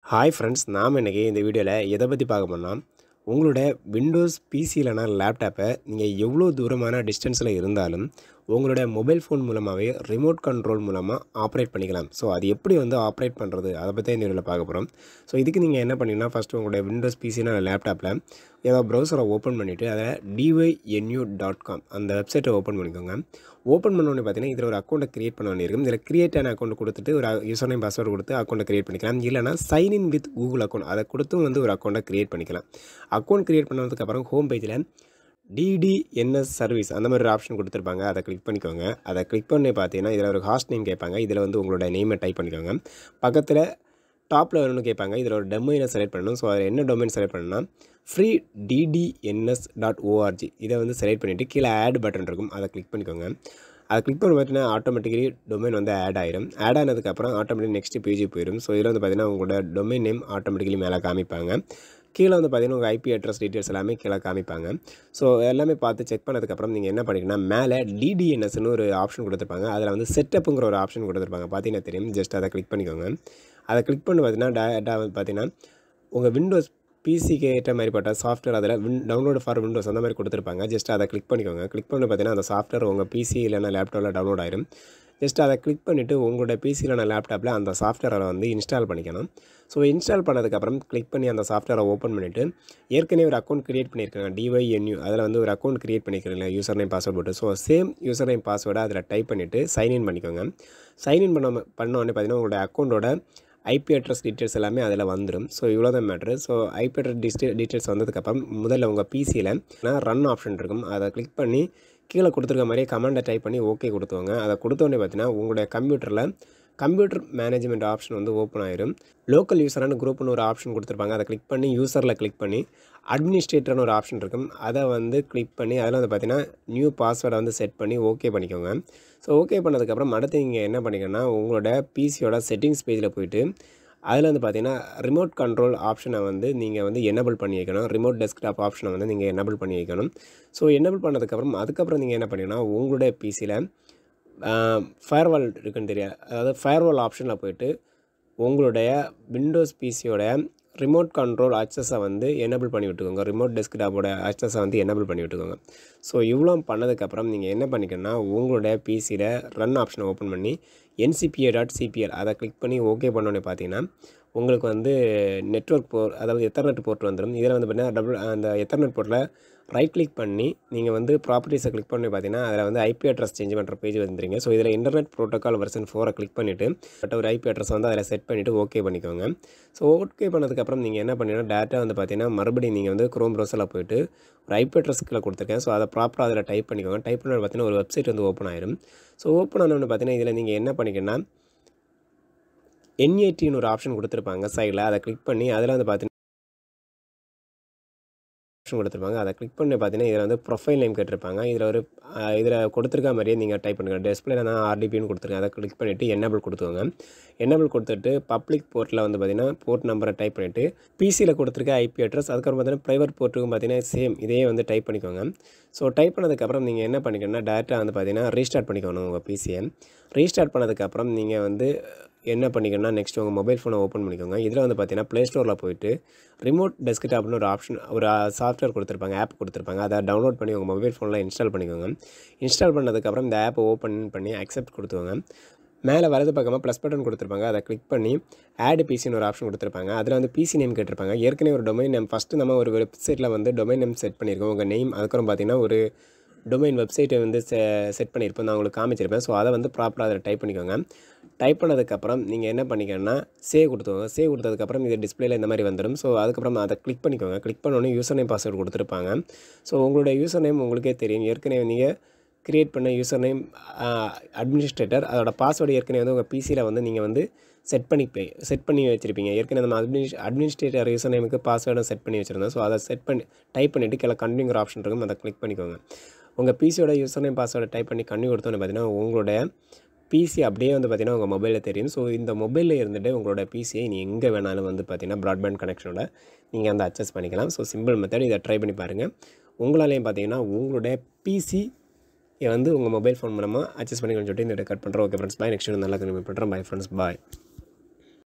hi friends நாம் இன்றைக்கி இந்த வீடியோவில் எதை பற்றி பார்க்க போனால் உங்களோட விண்டோஸ் பிசி இல்லைனா லேப்டாப்பை நீங்கள் எவ்வளோ தூரமான டிஸ்டன்ஸில் இருந்தாலும் உங்களோட மொபைல் ஃபோன் மூலமாகவே ரிமோட் கண்ட்ரோல் மூலமாக ஆப்ரேட் பண்ணிக்கலாம் ஸோ அது எப்படி வந்து ஆப்ரேட் பண்ணுறது அதை பற்றி இந்த வீடியோவில் பார்க்க போகிறோம் ஸோ இதுக்கு நீங்கள் என்ன பண்ணீங்கன்னா ஃபஸ்ட்டு உங்களுடைய விண்டோஸ் பிசினா லேப்டாப்பில் ஏதாவது ப்ரௌசரை ஓப்பன் பண்ணிவிட்டு அதை டிஒய்என்யூ டாட் காம் அந்த வெப்சைட்டை ஓப்பன் பண்ணிக்கோங்க ஓப்பன் பண்ணோடனே பார்த்தீங்கன்னா இதில் ஒரு அக்கௌண்ட்டை க்ரியேட் பண்ண வேண்டியிருக்கும் இதில் க்ரியேட் ஆன அக்கௌண்ட் கொடுத்துட்டு ஒரு யூசர் நேம் பாஸ்வேர்டு கொடுத்து அக்கௌண்ட்டை க்ரியேட் பண்ணிக்கலாம் இல்லைனா sign in with Google account அதை கொடுத்தும் வந்து ஒரு அக்கௌண்ட்டை க்ரியேட் பண்ணிக்கலாம் அக்கௌண்ட் க்ரியேட் பண்ணதுக்கப்புறம் ஹோம் பேஜில் டிடிஎன்எஸ் சர்வீஸ் அந்த மாதிரி ஒரு ஆப்ஷன் கொடுத்துருப்பாங்க அதை கிளிக் பண்ணிக்கோங்க அதை கிளிக் பண்ணி பார்த்தீங்கன்னா இதில் ஒரு ஹாஸ்ட் நேம் கேட்பாங்க இதில் வந்து உங்களோட நேமை டைப் பண்ணிக்கோங்க பக்கத்தில் டாப்பில் வரணும்னு கேட்பாங்க இதில் ஒரு டொமைனை செலக்ட் பண்ணணும் ஸோ அதில் என்ன டொமைன் செலக்ட் பண்ணணும்னா ஃப்ரீ டிடிஎன்எஸ் டாட் ஓஆர்ஜி இதை வந்து செலக்ட் பண்ணிவிட்டு கீழே ஆட் பட்டன் இருக்கும் அதை கிளிக் பண்ணிக்கோங்க அதை கிளிக் பண்ண பார்த்தீங்கன்னா ஆட்டோமேட்டிக்கலி டொமைன் வந்து ஆட் ஆயிரும் ஆட் ஆனதுக்கப்புறம் ஆட்டோமேட்டிக் நெக்ஸ்ட் பேஜ் போயிடும் ஸோ இதில் வந்து பார்த்தீங்கன்னா உங்களோட டொமைன் நேம் ஆட்டோமேட்டிக்கலி மேலே காமிப்பாங்க கீழே வந்து பார்த்தீங்கன்னா உங்கள் ஐபி அட்ரஸ் டீட்டெயில்ஸ் எல்லாமே கீழே காமிப்பாங்க ஸோ எல்லாமே பார்த்து செக் பண்ணதுக்கப்புறம் நீங்கள் என்ன பண்ணிங்கன்னா மேலே டிடிஎன்எஸ்னு ஒரு ஆப்ஷன் கொடுத்துருப்பாங்க அதில் வந்து செட்டப்புங்கிற ஒரு ஆப்ஷன் கொடுத்துருப்பாங்க பார்த்தீங்கன்னா தெரியும் ஜஸ்ட் அதை கிளிக் பண்ணிக்கோங்க அதை கிளிக் பண்ணி பார்த்தீங்கன்னா டேட்டா வந்து பார்த்தீங்கன்னா உங்கள் விண்டோஸ் பிசிக்கு ஏற்ற மாதிரிப்பட்ட சாஃப்ட்வேர் அதில் வின் டவுன்லோட் ஃபார் விண்டோஸ் அந்த மாதிரி கொடுத்துருப்பாங்க ஜஸ்ட் அதை கிளிக் பண்ணிக்கோங்க கிளிக் பண்ணி பார்த்தீங்கன்னா அந்த சாஃப்ட்வேர் உங்கள் பிசி இல்லைனா லேப்டாப்பில் டவுன்லோட் ஆயிரும் ஜஸ்ட் அதை கிளிக் பண்ணிவிட்டு உங்களோட பிசி இல்லைனா லேப்டாப்பில் அந்த சாஃப்ட்வேரை வந்து இன்ஸ்டால் பண்ணிக்கணும் ஸோ இன்ஸ்டால் பண்ணதுக்கப்புறம் கிளிக் பண்ணி அந்த சாஃப்ட்வேரை ஓப்பன் பண்ணிவிட்டு ஏற்கனவே ஒரு அக்கௌண்ட் க்ரியேட் பண்ணியிருக்காங்க டிஒய்என்யூ அதில் வந்து ஒரு அக்கௌண்ட் க்ரியேட் பண்ணிக்கிறீங்க யூசர் நேம் பாஸ்வேர்ட் போட்டு ஸோ சேம் யூசர் நேம் பாஸ்வேர்டை அதில் டைப் பண்ணிவிட்டு சைன்இன் பண்ணிக்கோங்க சைன்இன் பண்ண பண்ணோடனே பார்த்தீங்கன்னா உங்களோட அக்கௌண்ட்டோட ஐபி அட்ரஸ் டீட்டெயில்ஸ் எல்லாமே அதில் வந்துடும் ஸோ இவ்வளோ தான் மேட்ரு ஸோ ஐபி அட்ரஸ் டிஸ்டே டீட்டெயில்ஸ் வந்ததுக்கப்புறம் முதல்ல உங்கள் பிசியில் ரன் ஆப்ஷன் இருக்கும் அதை கிளிக் பண்ணி கீழே கொடுத்துருக்க மாதிரியே கமெண்டை டைப் பண்ணி ஓகே கொடுத்துவாங்க அதை கொடுத்தோடனே பார்த்தீங்கன்னா உங்களுடைய கம்ப்யூட்டரில் கம்ப்யூட்டர் மேனேஜ்மெண்ட் ஆப்ஷன் வந்து ஓப்பன் ஆயிரும் லோக்கல் யூசரான குரூப்னு ஒரு ஆப்ஷன் கொடுத்துருப்பாங்க அதை கிளிக் பண்ணி யூசரில் கிளிக் பண்ணி அட்மினிஸ்ட்ரேட்டர்னு ஒரு ஆப்ஷன் இருக்கும் அதை வந்து கிளிக் பண்ணி அதில் வந்து பார்த்தீங்கன்னா நியூ பாஸ்வேர்டை வந்து செட் பண்ணி ஓகே பண்ணிக்கோங்க ஸோ ஓகே பண்ணதுக்கப்புறம் அடுத்து நீங்கள் என்ன பண்ணிங்கன்னா உங்களோட பிசியோட செட்டிங்ஸ் பேஜில் போயிட்டு அதில் வந்து பார்த்தீங்கன்னா ரிமோட் கண்ட்ரோல் ஆப்ஷனை வந்து நீங்கள் வந்து எனபிள் பண்ணி வைக்கணும் ரிமோட் டெஸ்க்டாப் ஆப்ஷனை வந்து நீங்கள் எனபிள் பண்ணி வைக்கணும் ஸோ எனபிள் பண்ணதுக்கப்புறம் அதுக்கப்புறம் நீங்கள் என்ன பண்ணீங்கன்னா உங்களுடைய பிசியில் ஃபயர்வால் இருக்குன்னு தெரியாது அதாவது ஃபயர்வால் ஆப்ஷனில் போயிட்டு உங்களுடைய விண்டோஸ் பிசியோட ரிமோட் கண்ட்ரோல் அக்சஸை வந்து எனபிள் பண்ணி விட்டுக்கோங்க ரிமோட் டெஸ்க்டாப்போட அக்சஸை வந்து எனபிள் பண்ணி விட்டுக்கோங்க ஸோ இவ்வளோ பண்ணதுக்கப்புறம் நீங்கள் என்ன பண்ணிக்கணும்னா உங்களுடைய பிசியில் ரன் ஆப்ஷனை ஓப்பன் பண்ணி என்சிபிஏ டாட் சிபிஎல் அதை கிளிக் பண்ணி ஓகே பண்ணோன்னே பார்த்தீங்கன்னா உங்களுக்கு வந்து நெட்ஒர்க் போர் அதாவது எத்தர்நெட் போர்ட் வந்துடும் இதில் வந்து பார்த்தீங்கன்னா டபுள் அந்த எத்தர்நெட் போர்ட்டில் ரைட் கிளிக் பண்ணி நீங்கள் வந்து ப்ராப்பர்ட்டிஸை கிளிக் பண்ணி பார்த்தீங்கன்னா அதில் வந்து ஐபி அட்ரஸ் சேஞ்ச் பண்ணுற பேஜ் வந்துருங்க ஸோ இதில் இன்டர்நெட் ப்ரோட்டோக்கால் வெர்ஷன் ஃபோரை கிளிக் பண்ணிவிட்டு பட் ஒரு ஐபி அட்ரஸ் வந்து அதில் செட் பண்ணிவிட்டு ஓகே பண்ணிக்கோங்க ஸோ ஓகே பண்ணதுக்கப்புறம் நீங்கள் என்ன பண்ணீங்கன்னா டேட்டா வந்து பார்த்தீங்கன்னா மறுபடியும் நீங்கள் வந்து க்ரோம் ப்ரௌசரில் போயிட்டு ஒரு ஐபி அட்ரஸ் கீழே கொடுத்துருக்கேன் ஸோ அதை ப்ராப்பராக அதில் டைப் பண்ணிக்கோங்க டைப் பண்ணி பார்த்தீங்கன்னா ஒரு வெப்சைட் வந்து ஓப்பன் ஆயிரும் ஸோ ஓப்பன் ஆனோன்னு பார்த்தீங்கன்னா இதில் நீங்கள் என்ன பண்ணிக்கன்னா என்ஏடின்னு ஒரு ஆப்ஷன் கொடுத்துருப்பாங்க சைடில் அதை கிளிக் பண்ணி அதில் வந்து பார்த்தீங்கன்னா ஆப்ஷன் கொடுத்துருப்பாங்க அதை கிளிக் பண்ணி பார்த்தீங்கன்னா இதில் வந்து ப்ரொஃபைல் நேம் கேட்டிருப்பாங்க இதில் ஒரு இதில் கொடுத்துருக்க மாதிரியே நீங்கள் டைப் பண்ணுங்கள் டிஸ்பிளேல நான் ஆர்டிபின்னு கொடுத்துருக்கேன் அதை கிளிக் பண்ணிவிட்டு என்னபிள் கொடுத்துக்கோங்க என்னபிள் கொடுத்துட்டு பப்ளிக் போர்ட்டில் வந்து பார்த்தீங்கன்னா போர்ட் நம்பரை டைப் பண்ணிவிட்டு பிசியில் கொடுத்துருக்க ஐபி அட்ரஸ் அதுக்கப்புறம் பார்த்தீங்கன்னா ப்ரைவேட் போர்ட்டுக்கும் பார்த்தீங்கன்னா சேம் இதையே வந்து டைப் பண்ணிக்கோங்க ஸோ டைப் பண்ணதுக்கப்புறம் நீங்கள் என்ன பண்ணிக்கணும்னா டேட்டா வந்து பார்த்தீங்கன்னா ரீஸ்டார்ட் பண்ணிக்கணும் உங்கள் பிசியை ரீஸ்டார்ட் பண்ணதுக்கப்புறம் நீங்கள் வந்து என்ன பண்ணிக்கணும்னா நெக்ஸ்ட் உங்கள் மொபைல் ஃபோனை ஓப்பன் பண்ணிக்கோங்க இதில் வந்து பார்த்தீங்கன்னா ப்ளே ஸ்டோரில் போயிட்டு ரிமோட் டெஸ்க்டாப்னு ஒரு ஆப்ஷன் ஒரு சாஃப்ட்வேர் கொடுத்துருப்பாங்க ஆப் கொடுத்துருப்பாங்க அதை டவுன்லோட் பண்ணி உங்கள் மொபைல் ஃபோனில் இன்ஸ்டால் பண்ணிக்கோங்க இன்ஸ்டால் பண்ணதுக்கப்புறம் இந்த ஆப்பை ஓப்பன் பண்ணி அக்செப்ட் கொடுத்துக்கோங்க மேலே வலது பக்கமாக ப்ளஸ் பட்டன் கொடுத்துருப்பாங்க அதை கிளிக் பண்ணி ஆட் பிசின்னு ஒரு ஆப்ஷன் கொடுத்துருப்பாங்க அதில் வந்து பிசி நேம் கேட்டிருப்பாங்க ஏற்கனவே ஒரு டொமைன் நேம் ஃபஸ்ட்டு நம்ம ஒரு வெப்சைட்டில் வந்து டொமைன் நேம் செட் பண்ணியிருக்கோம் உங்கள் நேம் அதுக்கப்புறம் பார்த்தீங்கன்னா ஒரு டொமைன் வெப்சைட்டை வந்து செ செட் பண்ணியிருப்போம் நான் உங்களுக்கு காமிச்சிருப்பேன் ஸோ அதை வந்து ப்ராப்பராக அதில் டைப் பண்ணிக்கோங்க டைப் பண்ணதுக்கப்புறம் நீங்கள் என்ன பண்ணிக்கணும்னா சேவ் கொடுத்துக்கோங்க சேவ் கொடுத்ததுக்கப்புறம் இது டிஸ்பிளேல இந்த மாதிரி வந்துடும் ஸோ அதுக்கப்புறம் அதை கிளிக் பண்ணிக்கோங்க கிளிக் பண்ணோன்னே யூசர் நேம் பாஸ்வேர்டு கொடுத்துருப்பாங்க ஸோ உங்களுடைய யூசர் நேம் உங்களுக்கே தெரியும் ஏற்கனவே நீங்கள் க்ரியேட் பண்ண யூசர் நேம் அட்மினிஸ்ட்ரேட்டர் அதோட பாஸ்வேர்டு ஏற்கனவே வந்து உங்கள் பிசியில் வந்து நீங்கள் வந்து செட் பண்ணி செட் பண்ணி வச்சுருப்பீங்க ஏற்கனவே நம்ம அட்மினிஸ் அட்மினிஸ்ட்ரேட்டர் யூசர் நேமுக்கு பாஸ்வேர்டை செட் பண்ணி வச்சுருந்தோம் ஸோ அதை செட் பண்ணி டைப் பண்ணிவிட்டு கீழே கண்டினியூங்கிற ஆப்ஷன் இருக்கும் அதை கிளிக் பண்ணிக்கோங்க உங்கள் பிசியோட யூசர் நேம் பாஸ்வேர்டை டைப் பண்ணி கண்ணி கொடுத்தோன்னு பார்த்தீங்கன்னா உங்களோட பிசி அப்படியே வந்து பார்த்தீங்கன்னா உங்கள் மொபைலில் தெரியும் ஸோ இந்த மொபைலில் இருந்துட்டு உங்களோட பிசியை நீ எங்கே வேணாலும் வந்து பார்த்தீங்கன்னா ப்ராட்பேண்ட் கனெக்ஷனோட நீங்கள் வந்து அட்ஜஸ்ட் பண்ணிக்கலாம் ஸோ சிம்பிள் மெத்தட் இதை ட்ரை பண்ணி பாருங்கள் உங்களாலேயும் பார்த்தீங்கன்னா உங்களுடைய பிசி வந்து உங்கள் மொபைல் ஃபோன் மூலமாக அட்ஜஸ்ட் பண்ணிக்கணும்னு சொல்லிட்டு இந்த கட் பண்ணுறோம் ஓகே ஃப்ரெண்ட்ஸ் பாய் நெக்ஸ்ட் நல்லா கன்வியூ பண்ணுறேன் பை ஃப்ரெண்ட்ஸ் பாய்